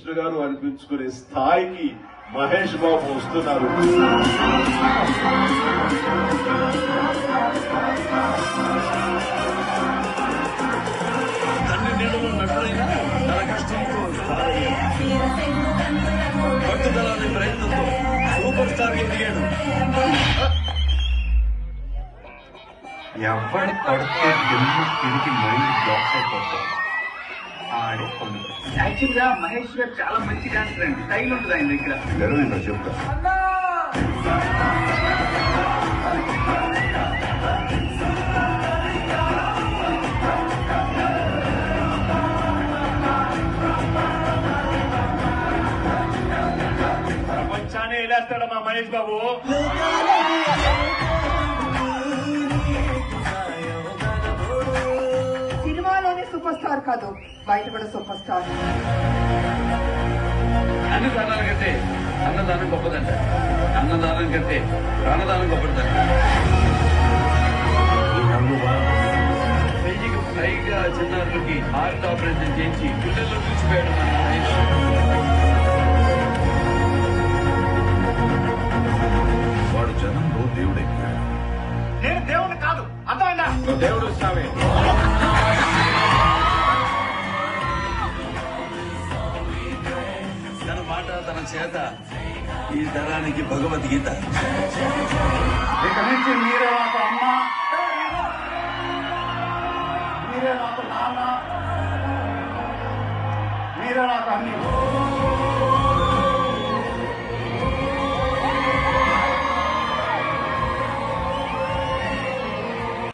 కృష్ణ గారు అనిపించుకునే స్థాయికి మహేష్ బాబు వస్తున్నారు తండ్రి నీడలో నటుడైనా తన కష్టంతో స్టార్ అయ్యాడు. పట్టుదల అనే ప్రయత్నంతో సూపర్ స్టార్ ఎదిగాడు ఎవడు పడితే దిమ్మ తిరిగి మైండ్ బ్లాక్ అయిపోతాడు ఆడే పండుగ యాక్చువల్ గా మహేష్ గారు చాలా మంచి డాన్సర్ అండి స్టైల్ ఉంటుంది ఆయన దగ్గర గర్వంగా చెప్తా ప్రపంచాన్ని వెళ్ళేస్తాడు మా మహేష్ బాబు సినిమాలోనే సూపర్ స్టార్ కాదు బయట కూడా సూపర్ స్టార్ అన్ని దానాల కంటే అన్నదానం గొప్పదంట అన్నదానం కంటే ప్రాణదానం గొప్పదంట వెయ్యికి పైగా చిన్నారులకి హార్ట్ ఆపరేషన్ చేయించి గుండెల్లో కూర్చిపోయాడు మన మహేష్ వాడు జనంలో దేవుడెక్కాడు నేను దేవుడు కాదు అర్థమైందా దేవుడు వస్తావే తన మాట తన చేత ఈ తరానికి భగవద్గీత ఇక నుంచి మీరే నాకు అమ్మ మీరే నాకు నాన్న మీరే నాకు అన్ని